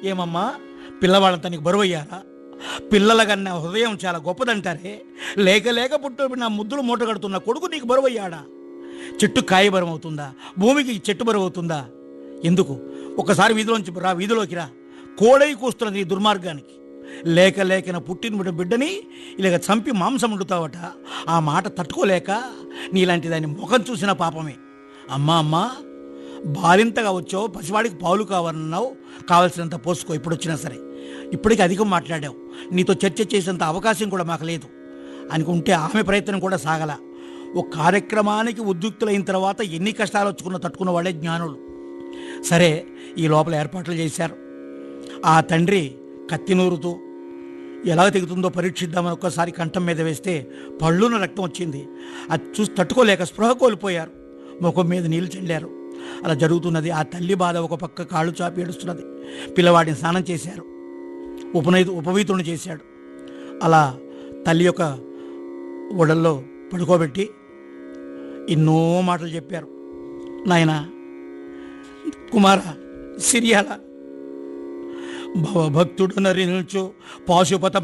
ఏమమ్మా పిల్లవాళ్ళంతా నీకు బరువయ్యారా పిల్లల కన్నా హృదయం చాలా గొప్పదంటారే లేక లేక పుట్టు నా ముద్దులు మూట కడుతున్న కొడుకు నీకు బరువయ్యాడా చెట్టు కాయ బరువు అవుతుందా భూమికి చెట్టు బరువు అవుతుందా ఎందుకు ఒకసారి వీధిలోంచి రా వీధిలోకి రా కోడై కూస్తున్నది ఈ దుర్మార్గానికి లేక లేకన పుట్టిన బిడ్డ బిడ్డని ఇలాగ చంపి మాంసం వండుతావట ఆ మాట తట్టుకోలేక నీలాంటి దాని ముఖం చూసిన పాపమే అమ్మా అమ్మా బాలింతగా వచ్చావు పసివాడికి పాలు కావాలన్నావు కావలసినంత పోసుకో ఇప్పుడు వచ్చినా సరే ఇప్పటికి అధికం మాట్లాడావు నీతో చర్చ చేసేంత అవకాశం కూడా మాకు లేదు అనుకుంటే ఆమె ప్రయత్నం కూడా సాగల ఒక కార్యక్రమానికి ఉద్యుక్తులైన తర్వాత ఎన్ని కష్టాలు వచ్చుకున్న తట్టుకున్న వాళ్ళే జ్ఞానులు సరే ఈ లోపల ఏర్పాట్లు చేశారు ఆ తండ్రి కత్తి నూరుతూ ఎలా తెగుతుందో పరీక్షిద్దామని ఒక్కసారి కంఠం మీద వేస్తే పళ్ళున రక్తం వచ్చింది అది చూసి తట్టుకోలేక స్పృహ కోల్పోయారు ముఖం మీద నీళ్లు చల్లారు అలా జరుగుతున్నది ఆ తల్లి బాధ ఒక పక్క కాళ్ళు చాపి ఏడుస్తున్నది పిల్లవాడిని స్నానం చేశారు ఉపనయ ఉపవీతుని చేశాడు అలా తల్లి యొక్క ఒడల్లో పడుకోబెట్టి ఎన్నో మాటలు చెప్పారు నాయన కుమార సిరియాల భవభక్తుడు నరించు పాశుపత